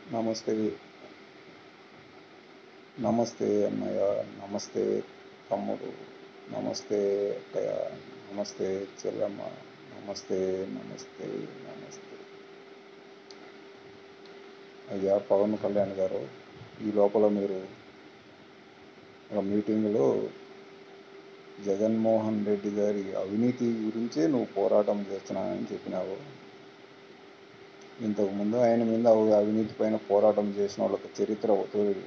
నమస్తే నమస్తే అన్నయ్య నమస్తే తమ్ముడు నమస్తే అక్కయ్య నమస్తే చెల్లమ్మ నమస్తే నమస్తే నమస్తే అయ్యా పవన్ కళ్యాణ్ గారు ఈ లోపల మీరు ఒక మీటింగ్లో జగన్మోహన్ రెడ్డి గారి అవినీతి గురించే నువ్వు పోరాటం చేస్తున్నానని చెప్పినావు ఇంతకుముందు ఆయన మీద అవి- అవినీతి పైన పోరాటం చేసిన వాళ్ళకి చరిత్ర తోడు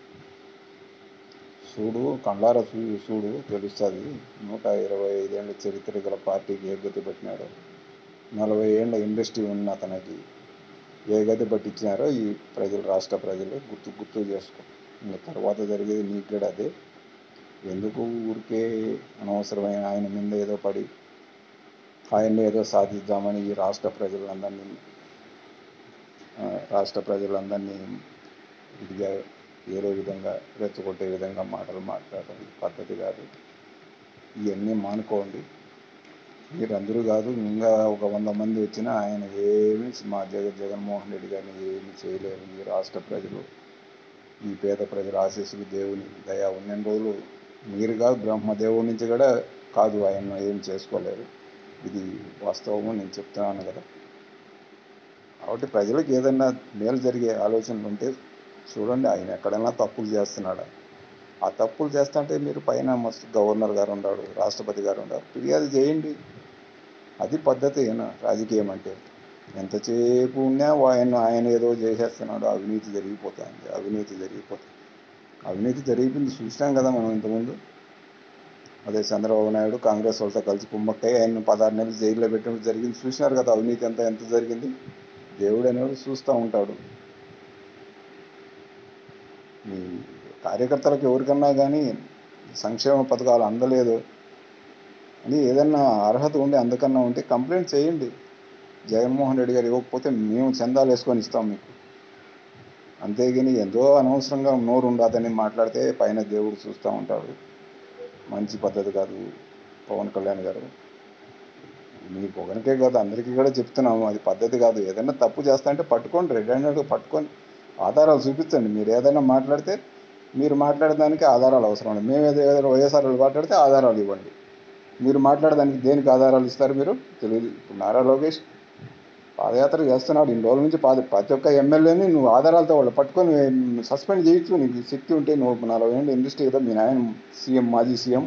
చూడు కండార చూ చూడు తెలుస్తుంది నూట ఇరవై ఐదేళ్ల చరిత్ర గల పార్టీకి ఏ గతి పట్టినాడో నలభై ఏళ్ళ ఇండస్ట్రీ ఉన్న అతనికి ఏ గతి పట్టించినారో ఈ ప్రజలు రాష్ట్ర ప్రజలు గుర్తు గుర్తు చేసుకో ఇంకా తర్వాత జరిగేది నీకు కూడా అదే ఎందుకు ఊరికే అనవసరమైన ఆయన మీద ఏదో పడి ఆయన్ని ఏదో సాధిద్దామని ఈ రాష్ట్ర ప్రజలందరినీ ఆ, రాష్ట్ర ప్రజలందరినీ ఇదిగా ఏదో విధంగా రెచ్చగొట్టే విధంగా మాటలు మాట్లాడటం పద్ధతి కాదు ఇవన్నీ మానుకోండి మీరందరూ కాదు ఇంకా ఒక వంద మంది వచ్చినా ఆయన ఏమి మా జగ జగన్మోహన్ రెడ్డి గారిని ఏమి చేయలేరు ఈ రాష్ట్ర ప్రజలు ఈ పేద ప్రజల ఆశీస్సులు దేవుని దయ ఉన్న రోజులు మీరుగా బ్రహ్మదేవుడి నుంచి కూడా కాదు ఆయన ఏం చేసుకోలేరు ఇది వాస్తవము నేను చెప్తున్నాను కదా కాబట్టి ప్రజలకు ఏదైనా మేలు జరిగే ఆలోచనలు ఉంటే చూడండి ఆయన ఎక్కడైనా తప్పులు చేస్తున్నాడా ఆ తప్పులు చేస్తుంటే మీరు పైన మస్తు గవర్నర్ గారు ఉన్నాడు రాష్ట్రపతి గారు ఉన్నారు ఫిర్యాదు చేయండి అది పద్ధతి అయినా రాజకీయం అంటే ఎంతసేపు ఉన్నా ఆయన ఆయన ఏదో చేసేస్తున్నాడు అవినీతి జరిగిపోతుంది అవినీతి జరిగిపోతుంది అవినీతి జరిగిపోయింది చూసినాం కదా మనం ఇంతకుముందు అదే చంద్రబాబు నాయుడు కాంగ్రెస్ వాళ్ళతో కలిసి కుమ్మక్కై ఆయన పదహారు నెలలు జైల్లో పెట్టడం జరిగింది చూసినారు కదా అవినీతి ఎంత ఎంత జరిగింది దేవుడు అనేవాడు చూస్తూ ఉంటాడు మీ కార్యకర్తలకు ఎవరికన్నా కానీ సంక్షేమ పథకాలు అందలేదు అని ఏదన్నా అర్హత ఉండి అందుకన్నా ఉంటే కంప్లైంట్ చేయండి జగన్మోహన్ రెడ్డి గారు ఇవ్వకపోతే మేము చందాలు వేసుకొని ఇస్తాం మీకు అంతేగాని ఎంతో అనవసరంగా నోరు ఉండదని మాట్లాడితే పైన దేవుడు చూస్తూ ఉంటాడు మంచి పద్ధతి కాదు పవన్ కళ్యాణ్ గారు మీకు ఒకరికే కాదు అందరికీ కూడా చెప్తున్నాము అది పద్ధతి కాదు ఏదైనా తప్పు చేస్తా అంటే పట్టుకోండి రెడ్ హ్యాండెడ్గా పట్టుకొని ఆధారాలు చూపించండి మీరు ఏదైనా మాట్లాడితే మీరు మాట్లాడడానికి ఆధారాలు అవసరం లేదు మేము ఏదో ఏదైనా వైఎస్ఆర్ వాళ్ళు మాట్లాడితే ఆధారాలు ఇవ్వండి మీరు మాట్లాడడానికి దేనికి ఆధారాలు ఇస్తారు మీరు తెలియదు ఇప్పుడు నారా లోకేష్ పాదయాత్ర చేస్తున్నాడు ఇన్ని రోజుల నుంచి పాద ప్రతి ఒక్క ఎమ్మెల్యేని నువ్వు ఆధారాలతో వాళ్ళు పట్టుకొని సస్పెండ్ చేయొచ్చు నీకు శక్తి ఉంటే నువ్వు నలభై ఏళ్ళు ఇండస్ట్రీ కదా మీ నాయన సీఎం మాజీ సీఎం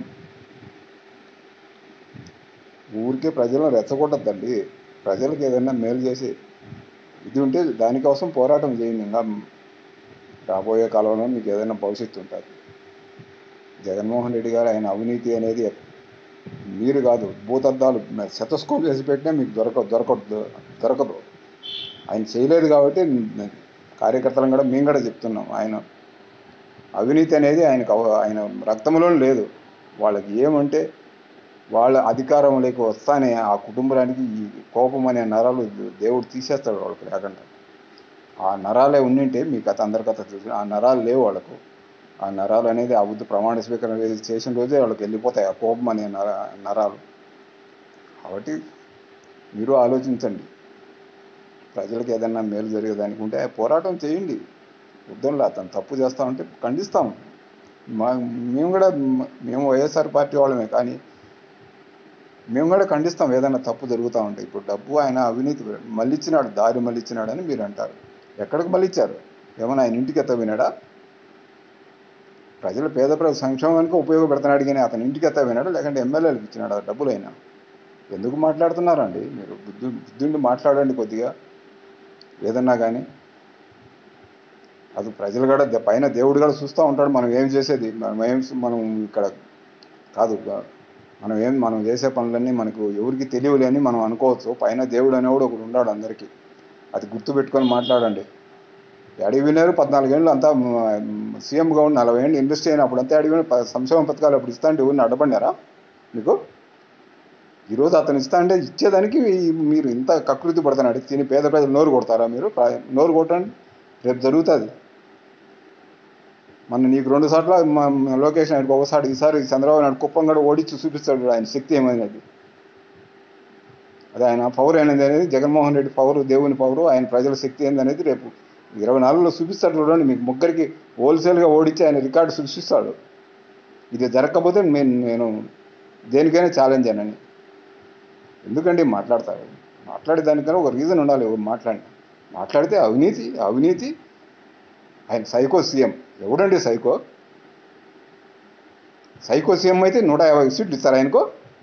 ఊరికే ప్రజలను రెచ్చగొట్టద్దండి ప్రజలకు ఏదైనా మేలు చేసి ఇది ఉంటే దానికోసం పోరాటం చేయండి ఇంకా రాబోయే కాలంలో మీకు ఏదైనా భవిష్యత్తు ఉంటుంది జగన్మోహన్ రెడ్డి గారు ఆయన అవినీతి అనేది మీరు కాదు భూతద్దాలు శతస్కోప్ చేసి పెట్టినా మీకు దొరక దొరక దొరకదు ఆయన చేయలేదు కాబట్టి కార్యకర్తలను కూడా మేము కూడా చెప్తున్నాం ఆయన అవినీతి అనేది ఆయనకు అవ- ఆయన రక్తంలో లేదు వాళ్ళకి ఏమంటే వాళ్ళ అధికారంలోకి వస్తానే ఆ కుటుంబానికి ఈ కోపం అనే నరాలు దేవుడు తీసేస్తాడు వాళ్ళకి లేకుండా ఆ నరాలే ఉండింటే మీ కథ అందరి కథ తెలుసు ఆ నరాలు లేవు వాళ్ళకు ఆ నరాలు అనేది ఆ బుద్ధి ప్రమాణ స్వీకారం చేసిన రోజే వాళ్ళకి వెళ్ళిపోతాయి ఆ కోపం అనే నర నరాలు కాబట్టి మీరు ఆలోచించండి ప్రజలకు ఏదైనా మేలు జరిగేదానికి ఉంటే పోరాటం చేయండి వద్దంలా అతను తప్పు చేస్తా ఉంటే ఖండిస్తాం మా మేము కూడా మేము వైఎస్ఆర్ పార్టీ వాళ్ళమే కానీ మేము కూడా ఖండిస్తాం ఏదైనా తప్పు జరుగుతూ ఉంటే ఇప్పుడు డబ్బు ఆయన అవినీతి మళ్ళిచ్చినాడు దారి మళ్ళిచ్చినాడు అని మీరు అంటారు ఎక్కడికి మళ్ళిచ్చారు ఏమైనా ఆయన ఇంటికి ఎత్తవినాడా ప్రజల పేద ప్రజల సంక్షేమానికి ఉపయోగపెడుతున్నాడు కానీ అతని ఇంటికి ఎత్తవినాడా లేకుంటే ఎమ్మెల్యేలకు ఇచ్చినాడు ఆ డబ్బులైనా ఎందుకు మాట్లాడుతున్నారండి మీరు బుద్ధి బుద్ధుండి మాట్లాడండి కొద్దిగా ఏదన్నా కానీ అది ప్రజలు కూడా ద- పైన దేవుడు కూడా చూస్తూ ఉంటాడు మనం ఏం చేసేది మనం ఏం మనం ఇక్కడ కాదు మనం ఏం మనం చేసే పనులన్నీ మనకు ఎవరికి తెలియలేని మనం అనుకోవచ్చు పైన దేవుడు అనేవాడు ఒకడు ఉన్నాడు అందరికీ అది గుర్తుపెట్టుకొని మాట్లాడండి అడిగి విన్నారు పద్నాలుగేళ్ళు అంతా సీఎంగా ఉండి నలభై ఏళ్ళు ఇండస్ట్రీ అయినప్పుడు అంతా అడిగి విన్నారు సంక్షేమ పథకాలు అప్పుడు ఇస్తా అంటే ఎవరిని అడ్డపడినారా మీకు ఈరోజు అతను ఇస్తా అంటే ఇచ్చేదానికి ఈ- మీరు ఇంత కకృతి పడుతున్నాడు తిని పేద ప్రజలు నోరు కొడతారా మీరు ప్రా- నోరు కొట్టండి రేపు జరుగుతుంది మన నీకు రెండు సార్లు మా మా లోకేష్ నాయుడు ఒకసారి ఈసారి చంద్రబాబు నాయుడు కుప్పం కూడా ఓడించి చూపిస్తాడు ఆయన శక్తి ఏమైనది అది ఆయన పవర్ అనేది అనేది జగన్మోహన్ రెడ్డి పవర్ దేవుని పవర్ ఆయన ప్రజల శక్తి ఏందనేది రేపు ఇరవై నాలుగులో చూపిస్తాడు చూడండి మీకు ముగ్గురికి హోల్సేల్గా ఓడించి ఆయన రికార్డు సృష్టిస్తాడు ఇది జరగకపోతే నేను నేను దేనికైనా ఛాలెంజ్ అనని ఎందుకండి మాట్లాడతారు మాట్లాడే దానికన్నా ఒక రీజన్ ఉండాలి ఎవరు మాట్లాడి మాట్లాడితే అవినీతి అవినీతి ఆయన సైకో సీఎం ఎవడండి సైకో సైకో సీఎం అయితే నూట యాభై సీట్లు ఇస్తారు ఆయనకు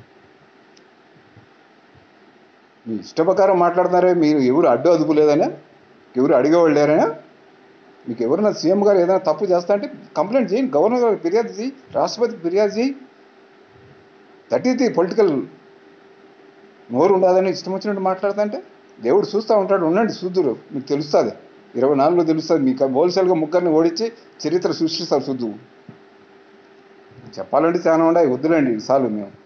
మీ ఇష్ట ప్రకారం మాట్లాడుతున్నారే మీరు ఎవరు అడ్డు అదుపు లేదనే ఎవరు అడిగేవాళ్ళు లేరనే మీకు ఎవరైనా సీఎం గారు ఏదైనా తప్పు చేస్తా అంటే కంప్లైంట్ చేయండి గవర్నర్ గారికి ఫిర్యాదు చేయి రాష్ట్రపతికి ఫిర్యాదు చేయి దట్ ఈస్ ది పొలిటికల్ నోరు ఉండదని ఇష్టం వచ్చినట్టు మాట్లాడుతా అంటే దేవుడు చూస్తూ ఉంటాడు ఉండండి చూద్దురు మీకు తెలుస్తుంది ఇరవై నాలుగులో తెలుస్తుంది మీకు హోల్సేల్గా ముగ్గురిని ఓడించి చరిత్ర సృష్టిస్తారు చూద్దు చెప్పాలంటే చాలా ఉండాయి వద్దులేండి చాలు మేము